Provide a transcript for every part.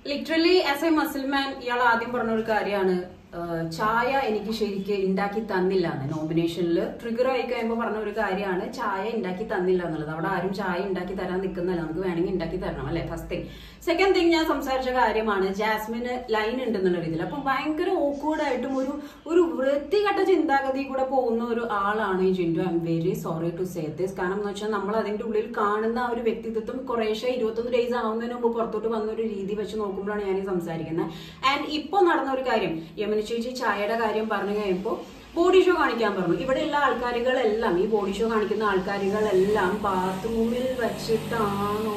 literally as A muscleman ഇയാൾ ആദ്യം പറഞ്ഞ ഒരു കാര്യമാണ് ചായ എനിക്ക് ശരിക്ക് ഉണ്ടാക്കി തന്നില്ല എന്ന് നോമിനേഷനിൽ ട്രിഗർ ആയി കഴിയുമ്പോൾ പറഞ്ഞ ഒരു കാര്യമാണ് ചായ ഉണ്ടാക്കി തന്നില്ല എന്നുള്ളത് അവിടെ ആരും ചായ ഉണ്ടാക്കി തരാൻ നിൽക്കുന്നില്ല നമുക്ക് വേണമെങ്കിൽ ഉണ്ടാക്കി തരണം അല്ലെ ഫസ്റ്റ് തിങ് സെക്കൻഡ് തിങ് ഞാൻ സംസാരിച്ച കാര്യമാണ് ജാസ്മിന് ലൈൻ ഉണ്ടെന്നുള്ള രീതിയിൽ അപ്പം ഭയങ്കര awkward ആയിട്ടും ഒരു ഒരു വൃത്തികെട്ട ചിന്താഗതി കൂടെ പോകുന്ന ഒരു ആളാണ് ഈ ജിൻഡു I am very sorry to say this കാരണം എന്ന് വെച്ചാൽ നമ്മൾ അതിന്റെ ഉള്ളിൽ കാണുന്ന ആ ഒരു വ്യക്തിത്വം കുറേശ്ശെ ഇരുപത്തൊന്ന് ഡേയ്സ് ആവുന്നതിന് മുമ്പ് പുറത്തോട്ട് വന്ന ഒരു രീതി വെച്ച് നോക്കുമ്പോഴാണ് ഞാൻ ഈ സംസാരിക്കുന്നത് ആൻഡ് ഇപ്പൊ നടന്ന ഒരു കാര്യം യമന ചേച്ചി ചായയുടെ കാര്യം പറഞ്ഞു കഴിയുമ്പോൾ ബോഡി ഷോ കാണിക്കാൻ പറഞ്ഞു ഇവിടെയുള്ള ആൾക്കാരുകളെല്ലാം ഈ ബോഡി ഷോ കാണിക്കുന്ന ആൾക്കാരുകളെല്ലാം ബാത്റൂമിൽ വെച്ചിട്ടാണോ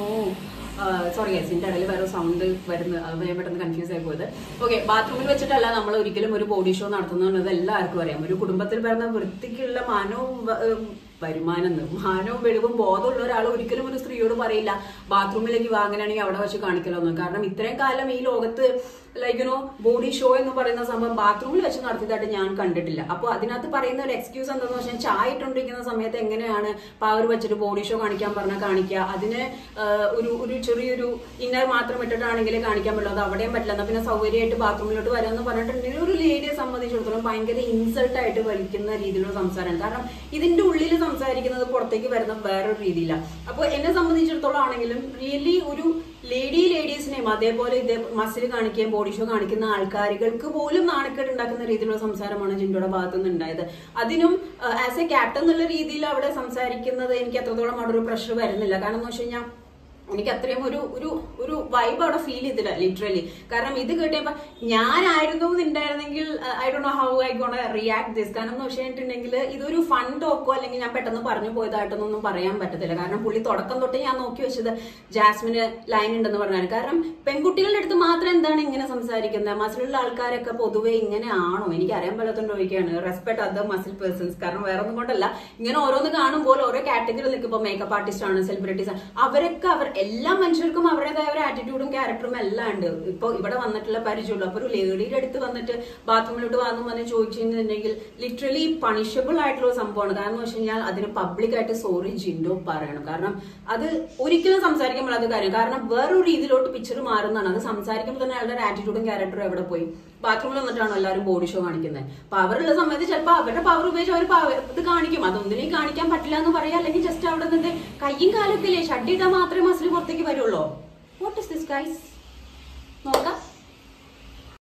സോറി ഗൈസ് ഇതിന്റെ ഇടയിൽ വേറെ സൗണ്ട് വരുന്നത് അത് ഞാൻ പെട്ടെന്ന് കൺഫ്യൂസ് ആയി പോയത് ഓക്കെ ബാത്റൂമിൽ വെച്ചിട്ടല്ല നമ്മൾ ഒരിക്കലും ഒരു ബോഡി ഷോ നടത്തുന്നത് എല്ലാവർക്കും അറിയാം ഒരു കുടുംബത്തിൽ വരുന്ന വൃത്തിക്കുള്ള മാനവും വ- ഏം, വരുമാനം എന്ന് മാനവും വെളിവും ബോധമുള്ള ഒരാൾ ഒരിക്കലും ഒരു സ്ത്രീയോട് പറയില്ല ബാത്റൂമിലേക്ക് വാ അങ്ങനെയാണെങ്കിൽ അവിടെ വെച്ച് കാണിക്കലോന്ന് കാരണം ഇത്രയും കാലം ഈ ലോകത്ത് ലൈക്ക് നോ ബോഡി ഷോ എന്ന് പറയുന്ന സംഭവം ബാത്റൂമിൽ വെച്ച് നടത്തിയതായിട്ട് ഞാൻ കണ്ടിട്ടില്ല അപ്പോൾ അതിനകത്ത് പറയുന്ന ഒരു എക്സ്ക്യൂസ് എന്താണെന്ന് വെച്ചാൽ ചായ ഇട്ടുകൊണ്ടിരിക്കുന്ന സമയത്ത് എങ്ങനെയാണ് പവർ വെച്ചിട്ട് ബോഡി ഷോ കാണിക്കാൻ പറഞ്ഞാൽ കാണിക്കുക അതിന് ആ, ഒരു ഒരു ചെറിയൊരു ഇന്നർ മാത്രം ഇട്ടിട്ടാണെങ്കിൽ കാണിക്കാൻ പറ്റുള്ളൂ അത് അവിടെയും പറ്റില്ല എന്നാൽ പിന്നെ സൗകര്യമായിട്ട് ബാത്റൂമിലോട്ട് വരാമെന്ന് പറഞ്ഞിട്ടുണ്ടെങ്കിൽ ഒരു ലേഡിയെ സംബന്ധിച്ചിടത്തോളം ഭയങ്കര ഇൻസൾട്ട് ആയിട്ട് വലിക്കുന്ന രീതിയിലുള്ള സംസാരമാണ് കാരണം ഇതിന്റെ ഉള്ളിൽ സംസാരിക്കുന്നത് പുറത്തേക്ക് വരുന്ന വേറൊരു രീതിയിലാണ് അപ്പോൾ എന്നെ സംബന്ധിച്ചിടത്തോളം ആണെങ്കിലും റിയലി ഒരു ലേഡി ലേഡീസിനെയും അതേപോലെ ഇതേ മസിൽ കാണിക്കുകയും ബോഡി ഷോ കാണിക്കുന്ന ആൾക്കാരുകൾക്ക് പോലും നാണക്കേട് ഉണ്ടാക്കുന്ന രീതിയിലുള്ള സംസാരമാണ് ജിൻഡോയുടെ ഭാഗത്തു നിന്ന് ഉണ്ടായത് അതിനും ആസ് എ ക്യാപ്റ്റൻ എന്നുള്ള രീതിയിൽ അവിടെ സംസാരിക്കുന്നത് എനിക്ക് അത്രത്തോളം അവിടെ ഒരു പ്രഷർ വരുന്നില്ല കാരണം എന്ന് വെച്ച് കഴിഞ്ഞാൽ എനിക്ക് അത്രയും ഒരു ഒരു ഒരു വൈബ് അവിടെ ഫീൽ ചെയ്തില്ല ലിറ്ററലി കാരണം ഇത് കേട്ടപ്പോ ഞാനായിരുന്നു ഉണ്ടായിരുന്നെങ്കിൽ I do know how I gonna react this കാരണം എന്ന് വെച്ചിട്ടുണ്ടെങ്കിൽ ഇതൊരു ഫൺ ടോക്കോ അല്ലെങ്കിൽ ഞാൻ പെട്ടെന്ന് പറഞ്ഞു പോയതായിട്ടൊന്നും പറയാൻ പറ്റത്തില്ല കാരണം പുള്ളി തുടക്കം തൊട്ട് ഞാൻ നോക്കി വെച്ചത് ജാസ്മിന് ലൈൻ ഉണ്ടെന്ന് പറഞ്ഞാൽ കാരണം പെൺകുട്ടികളുടെ അടുത്ത് മാത്രം എന്താണ് ഇങ്ങനെ സംസാരിക്കുന്നത് മസിലുള്ള ആൾക്കാരൊക്കെ പൊതുവെ ഇങ്ങനെ ആണോ എനിക്ക് അറിയാൻ പറ്റാത്തോണ്ട് ചോദിക്കുകയാണ് റെസ്പെക്ട് അതർ മസിൽ പേഴ്സൺസ് കാരണം വേറെ ഒന്നും കൊണ്ടല്ല ഇങ്ങനെ ഓരോന്ന് കാണുമ്പോൾ ഓരോ കാറ്റഗറി നിൽക്കുമ്പോൾ മേക്കപ്പ് ആർട്ടിസ്റ്റ് ആണ് സെലിബ്രിറ്റീസ് ആണ് അവരൊക്കെ അവർ എല്ലാ മനുഷ്യർക്കും അവരുടേതായ ഒരു ആറ്റിറ്റ്യൂഡും ക്യാരക്ടറും എല്ലാം ഉണ്ട് ഇപ്പൊ ഇവിടെ വന്നിട്ടുള്ള പരിചയമുള്ളൂ അപ്പൊ ഒരു ലേഡിയുടെ അടുത്ത് വന്നിട്ട് ബാത്റൂമിലോട്ട് വന്നു വന്ന് ചോദിച്ചിട്ടുണ്ടെങ്കിൽ ലിറ്ററലി പണിഷബിൾ ആയിട്ടുള്ള ഒരു സംഭവമാണ് കാരണം എന്ന് വെച്ച് കഴിഞ്ഞാൽ അതിന് പബ്ലിക് ആയിട്ട് സോറി ജിൻഡോ പറയണം കാരണം അത് ഒരിക്കലും സംസാരിക്കാൻ പറ്റാത്ത കാര്യം കാരണം വേറൊരു രീതിയിലോട്ട് പിക്ചർ മാറുന്നതാണ് അത് സംസാരിക്കുമ്പോൾ തന്നെ അയാളുടെ ആറ്റിറ്റ്യൂഡും ക്യാരക്ടറും എവിടെ പോയി ബാത്റൂമിൽ വന്നിട്ടാണോ എല്ലാവരും ബോഡി ഷോ കാണിക്കുന്നത് പവറുള്ള സമയത്ത് ചിലപ്പോൾ അവരുടെ പവർ ഉപയോഗിച്ച് അവർ power ഇത് കാണിക്കും അതൊന്നിനെയും കാണിക്കാൻ പറ്റില്ല എന്ന് പറയാം അല്ലെങ്കിൽ ജസ്റ്റ് അവിടെ നിന്ന് കയ്യും കാലൊക്കെ ഇല്ലേ ഷഡിട്ടാൽ മാത്രമേ മസിൽ പുറത്തേക്ക് വരുള്ളൂ വാട്ട് ഇസ് ദിസ് ഗൈസ് നോക്കാം